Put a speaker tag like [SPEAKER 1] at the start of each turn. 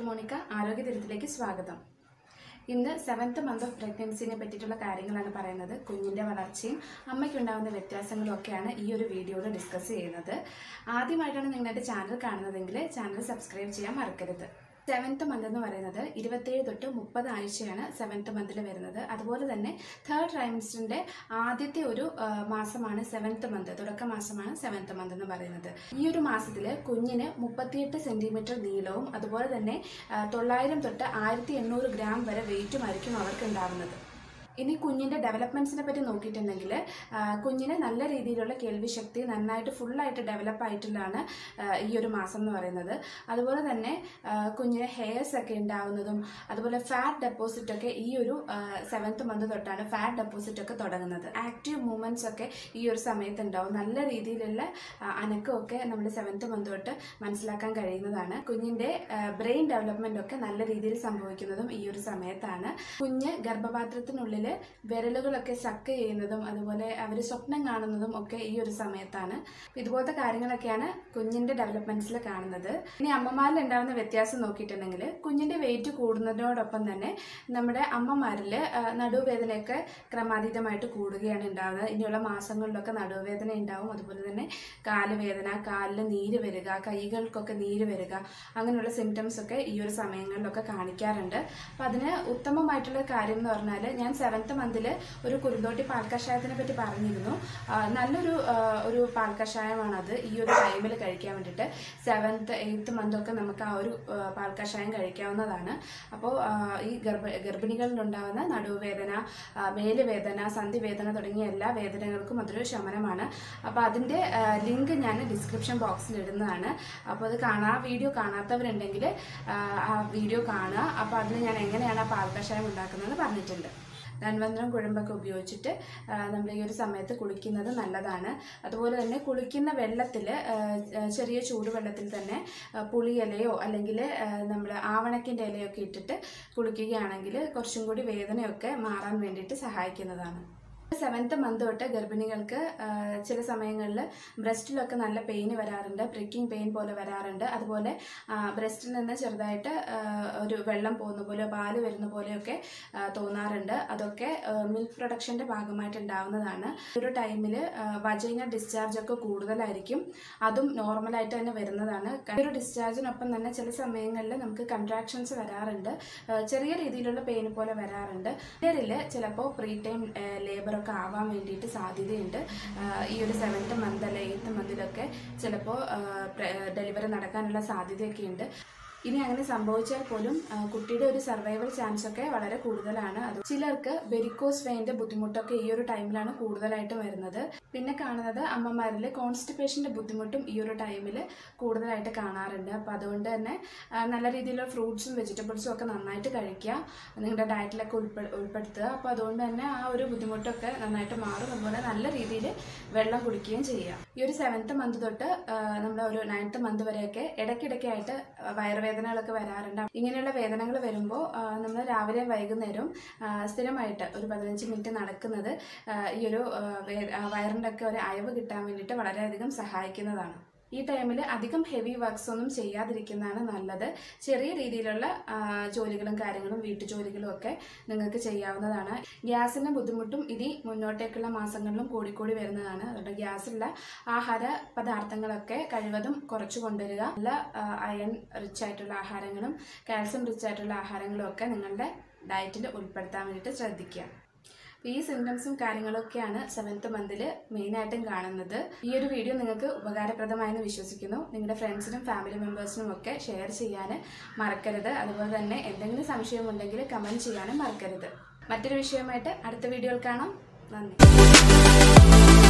[SPEAKER 1] Monica ആരോഗ്യ ദിനത്തിലേക്ക് സ്വാഗതം ഇന്ന് സെവൻത്ത് മന്ത് ഓഫ് പ്രഗ്നൻസിനെ പറ്റിയിട്ടുള്ള കാര്യങ്ങളാണ് പറയുന്നത് കുഞ്ഞിൻ്റെ വളർച്ചയും അമ്മയ്ക്കുണ്ടാകുന്ന വ്യത്യാസങ്ങളും ഒക്കെയാണ് ഈ ഒരു വീഡിയോയിൽ ഡിസ്കസ് ചെയ്യുന്നത് ആദ്യമായിട്ടാണ് നിങ്ങളുടെ ചാനൽ കാണുന്നതെങ്കിൽ ചാനൽ സബ്സ്ക്രൈബ് ചെയ്യാൻ മറക്കരുത് സെവൻത്ത് മന്ത് എന്ന് പറയുന്നത് ഇരുപത്തേഴ് തൊട്ട് മുപ്പത് ആഴ്ചയാണ് സെവൻത്ത് മന്തിൽ വരുന്നത് അതുപോലെ തന്നെ തേർഡ് ട്രൈമസ്റ്ററിൻ്റെ ആദ്യത്തെ ഒരു ആ, മാസമാണ് സെവൻത്ത് മന്ത് തുടക്ക മാസമാണ് സെവൻത്ത് മന്ത് എന്ന് പറയുന്നത് ഈ ഒരു മാസത്തിൽ കുഞ്ഞിന് മുപ്പത്തിയെട്ട് സെൻറ്റിമീറ്റർ നീളവും അതുപോലെ തന്നെ ആ, തൊള്ളായിരം തൊട്ട് ആയിരത്തി എണ്ണൂറ് ഗ്രാം വരെ വെയിറ്റുമായിരിക്കും അവർക്ക് ഉണ്ടാവുന്നത് ഇനി കുഞ്ഞിൻ്റെ ഡെവലപ്മെൻറ്റ്സിനെ പറ്റി നോക്കിയിട്ടുണ്ടെങ്കിൽ ആ, കുഞ്ഞിന് നല്ല രീതിയിലുള്ള കേൾവിശക്തി നന്നായിട്ട് ഫുള്ളായിട്ട് ഡെവലപ്പ് ആയിട്ടുള്ളതാണ് ആ, ഈ ഒരു മാസം എന്ന് പറയുന്നത് അതുപോലെ തന്നെ ആ, കുഞ്ഞിന് ഹെയർസ് ഒക്കെ ഉണ്ടാവുന്നതും അതുപോലെ ഫാറ്റ് ഡെപ്പോസിറ്റ് ഒക്കെ ഈ ഒരു സെവൻത്ത് മന്ത് തൊട്ടാണ് ഫാറ്റ് ഡെപ്പോസിറ്റ് ഒക്കെ തുടങ്ങുന്നത് ആക്റ്റീവ് മൂവ്മെൻറ്റ്സ് ഒക്കെ ഈ ഒരു സമയത്ത് ഉണ്ടാവും നല്ല രീതിയിലുള്ള ആ, അനക്കമൊക്കെ നമ്മുടെ സെവൻത്ത് മന്ത് തൊട്ട് മനസ്സിലാക്കാൻ കഴിയുന്നതാണ് കുഞ്ഞിൻ്റെ ബ്രെയിൻ ഡെവലപ്മെൻ്റ് ഒക്കെ നല്ല രീതിയിൽ സംഭവിക്കുന്നതും ഈ ഒരു സമയത്താണ് കുഞ്ഞ് ഗർഭപാത്രത്തിനുള്ളിൽ വിരലുകളൊക്കെ സക്ക് ചെയ്യുന്നതും അതുപോലെ അവർ സ്വപ്നം കാണുന്നതും ഒക്കെ ഈ ഒരു സമയത്താണ് ഇതുപോലത്തെ കാര്യങ്ങളൊക്കെയാണ് കുഞ്ഞിൻ്റെ ഡെവലപ്മെൻറ്റ്സിൽ കാണുന്നത് ഇനി അമ്മമാരിൽ ഉണ്ടാകുന്ന വ്യത്യാസം നോക്കിയിട്ടുണ്ടെങ്കിൽ കുഞ്ഞിൻ്റെ വെയിറ്റ് കൂടുന്നതിനോടൊപ്പം തന്നെ നമ്മുടെ അമ്മമാരിൽ നടുവേദനയൊക്കെ ക്രമാതീതമായിട്ട് കൂടുകയാണ് ഉണ്ടാകുന്നത് ഇനിയുള്ള മാസങ്ങളിലൊക്കെ നടുവേദന ഉണ്ടാവും അതുപോലെ തന്നെ കാലുവേദന കാലിൽ നീര് വരിക കൈകൾക്കൊക്കെ നീര് വരിക അങ്ങനെയുള്ള സിംറ്റംസ് ഒക്കെ ഈ ഒരു സമയങ്ങളിലൊക്കെ കാണിക്കാറുണ്ട് അപ്പം അതിന് ഉത്തമമായിട്ടുള്ള കാര്യം എന്ന് പറഞ്ഞാൽ ഞാൻ സെവൻത്ത് മന്തിൽ ഒരു കുരുന്തോട്ടി പാൽക്കഷായത്തിനെ പറ്റി പറഞ്ഞിരുന്നു ആ, നല്ലൊരു ആ, ഒരു പാൽക്കഷായമാണത് ഈ ഒരു ടൈമിൽ കഴിക്കാൻ വേണ്ടിയിട്ട് സെവൻത്ത് എയ്ത്ത് മന്തൊക്കെ നമുക്ക് ആ ഒരു ആ, പാൽക്കഷായം കഴിക്കാവുന്നതാണ് അപ്പോൾ ഈ ഗർഭ ഗർഭിണികളിലുണ്ടാകുന്ന നടുവേദന ആ, മേലുവേദന സന്ധിവേദന തുടങ്ങിയ എല്ലാ വേദനകൾക്കും അതൊരു ശമനമാണ് അപ്പോൾ അതിൻ്റെ ലിങ്ക് ഞാൻ ഡിസ്ക്രിപ്ഷൻ ബോക്സിൽ ഇടുന്നതാണ് അപ്പോൾ അത് കാണാ ആ വീഡിയോ കാണാത്തവരുണ്ടെങ്കിൽ ആ, ആ വീഡിയോ കാണുക അപ്പോൾ അതിൽ ഞാൻ എങ്ങനെയാണ് ആ പാൽക്കഷായം ഉണ്ടാക്കുന്നത് പറഞ്ഞിട്ടുണ്ട് ധൻവന്ത്രം കുഴമ്പൊക്കെ ഉപയോഗിച്ചിട്ട് നമ്മൾ ഈ ഒരു സമയത്ത് കുളിക്കുന്നത് നല്ലതാണ് അതുപോലെ തന്നെ കുളിക്കുന്ന വെള്ളത്തിൽ ചെറിയ ചൂടുവെള്ളത്തിൽ തന്നെ ആ, പുളിയിലയോ അല്ലെങ്കിൽ നമ്മൾ ആവണക്കിൻ്റെ ഇലയൊക്കെ ഇട്ടിട്ട് കുളിക്കുകയാണെങ്കിൽ കുറച്ചും കൂടി വേദനയൊക്കെ മാറാൻ വേണ്ടിയിട്ട് സഹായിക്കുന്നതാണ് സെവൻത്ത് മന്ത് തൊട്ട് ഗർഭിണികൾക്ക് ആ, ചില സമയങ്ങളിൽ ബ്രസ്റ്റിലൊക്കെ നല്ല പെയിൻ വരാറുണ്ട് പ്രിക്കിംഗ് പെയിൻ പോലെ വരാറുണ്ട് അതുപോലെ ബ്രസ്റ്റിൽ നിന്ന് ചെറുതായിട്ട് ആ, ഒരു വെള്ളം പോകുന്ന പോലെ പാല് വരുന്ന പോലെയൊക്കെ ആ, തോന്നാറുണ്ട് അതൊക്കെ മിൽക്ക് പ്രൊഡക്ഷൻ്റെ ഭാഗമായിട്ട് ഉണ്ടാവുന്നതാണ് ഈ ഒരു ടൈമിൽ വജൈന ഡിസ്ചാർജ് ഒക്കെ കൂടുതലായിരിക്കും അതും നോർമലായിട്ട് തന്നെ വരുന്നതാണ് ഈ ഒരു ഡിസ്ചാർജിനൊപ്പം തന്നെ ചില സമയങ്ങളിൽ നമുക്ക് കൺട്രാക്ഷൻസ് വരാറുണ്ട് ആ, ചെറിയ രീതിയിലുള്ള പെയിൻ പോലെ വരാറുണ്ട് ഇതിൽ ചിലപ്പോൾ പ്രീ ടൈം ലേബറൊക്കെ ആവാൻ വേണ്ടിയിട്ട് സാധ്യതയുണ്ട് ആ, ഈ ഒരു സെവൻത്ത് മന്ത് അല്ലെ എയ്ത്ത് മന്തിലൊക്കെ ചിലപ്പോൾ ഡെലിവറി നടക്കാനുള്ള സാധ്യതയൊക്കെ ഉണ്ട് ഇനി അങ്ങനെ സംഭവിച്ചാൽ പോലും ആ, കുട്ടിയുടെ ഒരു സർവൈവൽ ചാൻസ് ഒക്കെ വളരെ കൂടുതലാണ് അത് ചിലർക്ക് വെരിക്കോസ് വെയിൻ്റെ ബുദ്ധിമുട്ടൊക്കെ ഈ ഒരു ടൈമിലാണ് കൂടുതലായിട്ടും വരുന്നത് പിന്നെ കാണുന്നത് അമ്മമാരിൽ കോൺസ്റ്റിപ്പേഷൻ്റെ ബുദ്ധിമുട്ടും ഈ ഒരു ടൈമിൽ കൂടുതലായിട്ട് കാണാറുണ്ട് അപ്പോൾ അതുകൊണ്ട് തന്നെ ആ, നല്ല രീതിയിലുള്ള ഫ്രൂട്ട്സും വെജിറ്റബിൾസും ഒക്കെ നന്നായിട്ട് കഴിക്കുക നിങ്ങളുടെ ഡയറ്റിലൊക്കെ ഉൾപ്പെ ഉൾപ്പെടുത്തുക അപ്പോൾ അതുകൊണ്ട് തന്നെ ആ ഒരു ബുദ്ധിമുട്ടൊക്കെ നന്നായിട്ട് മാറും അതുപോലെ നല്ല രീതിയിൽ വെള്ളം കുടിക്കുകയും ചെയ്യുക ഈ ഒരു സെവൻത്ത് മന്ത് തൊട്ട് നമ്മൾ ഒരു നയൻത്ത് മന്ത് വരെയൊക്കെ ഇടയ്ക്കിടയ്ക്കായിട്ട് വയറുവേദനകളൊക്കെ വരാറുണ്ട് ഇങ്ങനെയുള്ള വേദനകൾ വരുമ്പോൾ നമ്മൾ രാവിലെ വൈകുന്നേരവും ആ, സ്ഥിരമായിട്ട് ഒരു പതിനഞ്ച് മിനിറ്റ് നടക്കുന്നത് ആ, ഈ ഒരു ആ, വേ- ആ, വയറിൻ്റെ ഒക്കെ ഒരു അയവ് കിട്ടാൻ വേണ്ടിയിട്ട് വളരെയധികം സഹായിക്കുന്നതാണ് ഈ ടൈമിൽ അധികം ഹെവി വർക്ക്സ് ഒന്നും ചെയ്യാതിരിക്കുന്നതാണ് നല്ലത് ചെറിയ രീതിയിലുള്ള ആ, ജോലികളും കാര്യങ്ങളും വീട്ടുജോലികളും ഒക്കെ നിങ്ങൾക്ക് ചെയ്യാവുന്നതാണ് ഗ്യാസിൻ്റെ ബുദ്ധിമുട്ടും ഇനി മുന്നോട്ടേക്കുള്ള മാസങ്ങളിലും കൂടിക്കൂടി വരുന്നതാണ് അതുകൊണ്ട് ഗ്യാസുള്ള ആഹാര പദാർത്ഥങ്ങളൊക്കെ കഴിവതും കുറച്ച് കൊണ്ടുവരിക നല്ല അയൺ റിച്ച് ആയിട്ടുള്ള ആഹാരങ്ങളും കാൽസ്യം റിച്ച് ആയിട്ടുള്ള ആഹാരങ്ങളും ഒക്കെ നിങ്ങളുടെ ഡയറ്റിൽ ഉൾപ്പെടുത്താൻ വേണ്ടിയിട്ട് ശ്രദ്ധിക്കുക അപ്പോൾ ഈ സിംറ്റംസും കാര്യങ്ങളൊക്കെയാണ് സെവൻത്ത് മന്തിൽ മെയിനായിട്ടും കാണുന്നത് ഈ ഒരു വീഡിയോ നിങ്ങൾക്ക് ഉപകാരപ്രദമായെന്ന് വിശ്വസിക്കുന്നു നിങ്ങളുടെ ഫ്രണ്ട്സിനും ഫാമിലി മെമ്പേഴ്സിനും ഒക്കെ ഷെയർ ചെയ്യാൻ മറക്കരുത് അതുപോലെ തന്നെ എന്തെങ്കിലും സംശയമുണ്ടെങ്കിൽ കമൻറ്റ് ചെയ്യാനും മറക്കരുത് മറ്റൊരു വിഷയമായിട്ട് അടുത്ത വീഡിയോയിൽ കാണാം നന്ദി